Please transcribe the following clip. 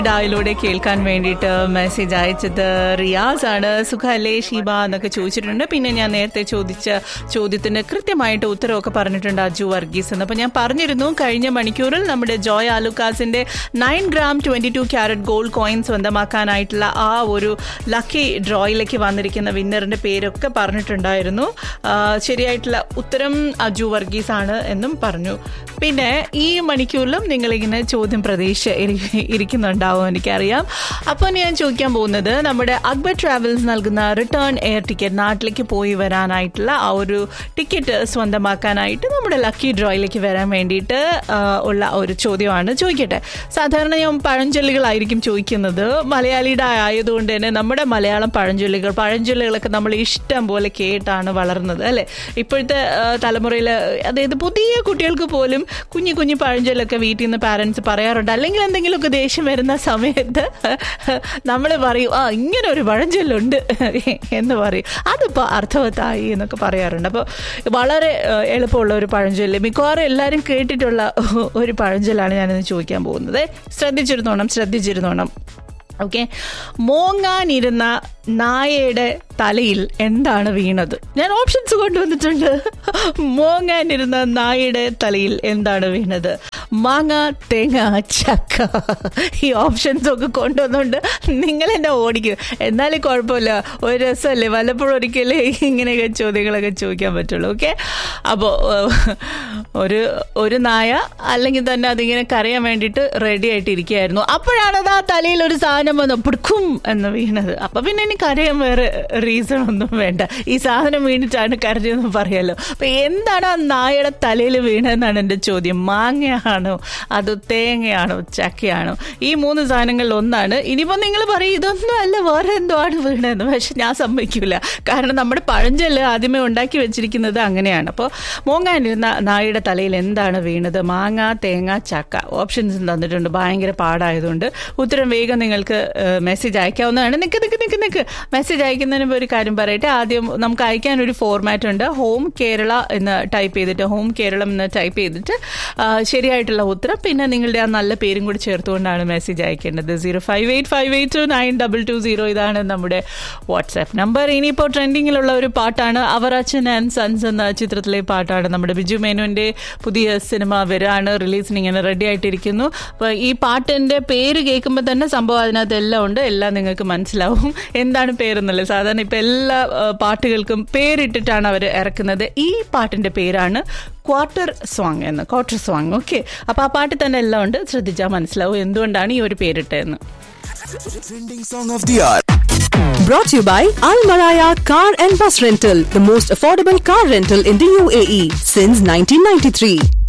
ഡായിലൂടെ കേൾക്കാൻ വേണ്ടിയിട്ട് മെസ്സേജ് അയച്ചത് റിയാസ് ആണ് സുഖല്ലേ ഷീബ എന്നൊക്കെ ചോദിച്ചിട്ടുണ്ട് പിന്നെ ഞാൻ നേരത്തെ ചോദിച്ച ചോദ്യത്തിന് കൃത്യമായിട്ട് ഉത്തരവൊക്കെ പറഞ്ഞിട്ടുണ്ട് അജു വർഗീസ് എന്ന് അപ്പൊ ഞാൻ പറഞ്ഞിരുന്നു കഴിഞ്ഞ മണിക്കൂറിൽ നമ്മുടെ ജോയ് ആലുക്കാസിന്റെ nine gram twenty two carat gold coin സ്വന്തമാക്കാനായിട്ടുള്ള ആ ഒരു ലക്കി ഡ്രോയിലേക്ക് വന്നിരിക്കുന്ന വിന്നറിന്റെ പേരൊക്കെ പറഞ്ഞിട്ടുണ്ടായിരുന്നു ആ, ശരിയായിട്ടുള്ള ഉത്തരം അജു വർഗീസ് ആണ് എന്നും പറഞ്ഞു പിന്നെ ഈ മണിക്കൂറിലും നിങ്ങളിങ്ങനെ ചോദ്യം പ്രതീക്ഷ ഇരി- ഇരിക്കുന്നുണ്ടാവും എനിക്കറിയാം അപ്പോൾ ഞാൻ ചോദിക്കാൻ പോകുന്നത് നമ്മുടെ അക്ബർ ട്രാവൽസ് നൽകുന്ന റിട്ടേൺ എയർ ടിക്കറ്റ് നാട്ടിലേക്ക് പോയി വരാനായിട്ടുള്ള ആ ഒരു ടിക്കറ്റ് സ്വന്തമാക്കാനായിട്ട് നമ്മുടെ ലക്കി ഡ്രോയിലേക്ക് വരാൻ വേണ്ടിയിട്ട് ആ, ഉള്ള ഒരു ചോദ്യമാണ് ചോദിക്കട്ടെ സാധാരണ ഞാൻ പഴഞ്ചൊല്ലുകളായിരിക്കും ചോദിക്കുന്നത് മലയാളിയുടെ ആയതുകൊണ്ട് തന്നെ നമ്മുടെ മലയാളം പഴഞ്ചൊല്ലുകൾ പഴഞ്ചൊല്ലുകളൊക്കെ നമ്മൾ ഇഷ്ടം പോലെ കേട്ടാണ് വളർന്നത് അല്ലേ ഇപ്പോഴത്തെ തലമുറയിൽ അതായത് പുതിയ കുട്ടികൾക്ക് പോലും കുഞ്ഞു കുഞ്ഞു പഴഞ്ചൊല്ലൊക്കെ വീട്ടിൽ നിന്ന് പാരൻസ് പറയാറുണ്ട് അല്ലെങ്കിൽ എന്തെങ്കിലുമൊക്കെ ദേഷ്യം വരുന്ന സമയത്ത് നമ്മൾ പറയും ആ ഇങ്ങനെ ഒരു പഴഞ്ചൊല്ലുണ്ട് എന്ന് പറയും അതിപ്പോൾ അർത്ഥവത്തായി എന്നൊക്കെ പറയാറുണ്ട് അപ്പോൾ വളരെ ഏഹ്, എളുപ്പമുള്ള ഒരു പഴഞ്ചൊല്ല് മിക്കവാറും എല്ലാവരും കേട്ടിട്ടുള്ള ഒരു പഴഞ്ചൊല്ലാണ് ഞാനിന്ന് ചോദിക്കാൻ പോകുന്നത് ശ്രദ്ധിച്ചിരുന്നോണം ശ്രദ്ധിച്ചിരുന്നോണം ഓക്കെ മോങ്ങാനിരുന്ന നായയുടെ തലയിൽ എന്താണ് വീണത് ഞാൻ ഓപ്ഷൻസ് കൊണ്ടുവന്നിട്ടുണ്ട് മോങ്ങാനിരുന്ന നായയുടെ തലയിൽ എന്താണ് വീണത് മാങ്ങ തേങ്ങ ചക്ക ഈ ഓപ്ഷൻസ് ഒക്കെ കൊണ്ടുവന്നുകൊണ്ട് നിങ്ങൾ എന്നെ ഓടിക്കും എന്നാലും കുഴപ്പമില്ല ഒരു രസമല്ലേ വല്ലപ്പോഴും ഒരിക്കലേ ഇങ്ങനെയൊക്കെ ചോദ്യങ്ങളൊക്കെ ചോദിക്കാൻ പറ്റുള്ളൂ ഓക്കെ അപ്പോൾ ഒരു ഒരു നായ അല്ലെങ്കിൽ തന്നെ അതിങ്ങനെ കരയാൻ വേണ്ടിയിട്ട് റെഡി ആയിട്ട് ഇരിക്കുകയായിരുന്നു അപ്പോഴാണ് അത് ആ തലയിൽ ഒരു സാധനം വന്ന് പിടുക്കും എന്ന് വീണത് അപ്പൊ പിന്നെ ഇനി കരയാൻ വേറെ റീസൺ ഒന്നും വേണ്ട ഈ സാധനം വീണിട്ടാണ് കരഞ്ഞതെന്ന് പറയാലോ അപ്പൊ എന്താണ് ആ നായയുടെ തലയിൽ വീണതെന്നാണ് എൻ്റെ ചോദ്യം മാങ്ങയാണോ അതോ തേങ്ങയാണോ ചക്കയാണോ ഈ മൂന്ന് സാധനങ്ങളിൽ ഒന്നാണ് ഇനിയിപ്പോൾ നിങ്ങൾ പറയും ഇതൊന്നും അല്ല വേറെ എന്തോ ആണ് വീണതെന്ന് പക്ഷെ ഞാൻ സമ്മതിക്കില്ല കാരണം നമ്മുടെ പഴഞ്ചൊല്ല് ആദ്യമേ ഉണ്ടാക്കി വെച്ചിരിക്കുന്നത് അങ്ങനെയാണ് അപ്പോൾ മോങ്ങാനിരുന്ന നായയുടെ തലയിൽ എന്താണ് വീണത് മാങ്ങ തേങ്ങ ചക്ക ഓപ്ഷൻസ് തന്നിട്ടുണ്ട് ഭയങ്കര പാടായതുകൊണ്ട് ഉത്തരം വേഗം നിങ്ങൾക്ക് മെസ്സേജ് അയക്കാവുന്നതാണ് നിൽക്ക് നിൽക്ക് നിൽക്ക് നിൽക്ക് മെസ്സേജ് അയക്കുന്നതിന് മുമ്പ് ഒരു കാര്യം പറയട്ടെ ആദ്യം നമുക്ക് അയക്കാൻ ഒരു ഫോർമാറ്റ് ഉണ്ട് ഹോം കേരള എന്ന് ടൈപ്പ് ചെയ്തിട്ട് ഹോം കേരളം എന്ന് ടൈപ്പ് ചെയ്തിട്ട് ആ, ശരിയായിട്ടുള്ള ഉത്തരം പിന്നെ നിങ്ങളുടെ ആ നല്ല പേരും കൂടി ചേർത്തുകൊണ്ടാണ് മെസ്സേജ് അയക്കേണ്ടത് zero five eight five eight two nine double two zero ഇതാണ് നമ്മുടെ വാട്സാപ്പ് നമ്പർ ഇനിയിപ്പോൾ ട്രെൻഡിങ്ങിലുള്ള ഒരു പാട്ടാണ് അവറാച്ചൻ ആൻഡ് സൺസ് എന്ന ചിത്രത്തിലെ പാട്ടാണ് നമ്മുടെ ബിജു മേനോന്റെ പുതിയ സിനിമ വരാണ് റിലീസിന് ഇങ്ങനെ റെഡി ആയിട്ടിരിക്കുന്നു അപ്പോൾ ഈ പാട്ടിന്റെ പേര് കേൾക്കുമ്പോൾ തന്നെ സംഭവം അതിനകത്ത് എല്ലാം ഉണ്ട് എല്ലാം നിങ്ങൾക്ക് മനസ്സിലാവും എന്താണ് പേരെന്നുള്ളത് സാധാരണ ഇപ്പം എല്ലാ ആ, പാട്ടുകൾക്കും പേരിട്ടിട്ടാണ് അവർ ഇറക്കുന്നത് ഈ പാട്ടിന്റെ പേരാണ് ക്വാർട്ടർ സോങ് എന്ന് ക്വാർട്ടർ സോങ് ഓക്കെ അപ്പോൾ ആ പാട്ടിൽ തന്നെ എല്ലാം ഉണ്ട് ശ്രദ്ധിച്ചാൽ മനസ്സിലാവും എന്തുകൊണ്ടാണ് ഈ ഒരു പേരിട്ടതെന്ന് Trending song of the hour. Brought to you by Al Maraya Car and Bus Rental, the most affordable car rental in the UAE since 1993.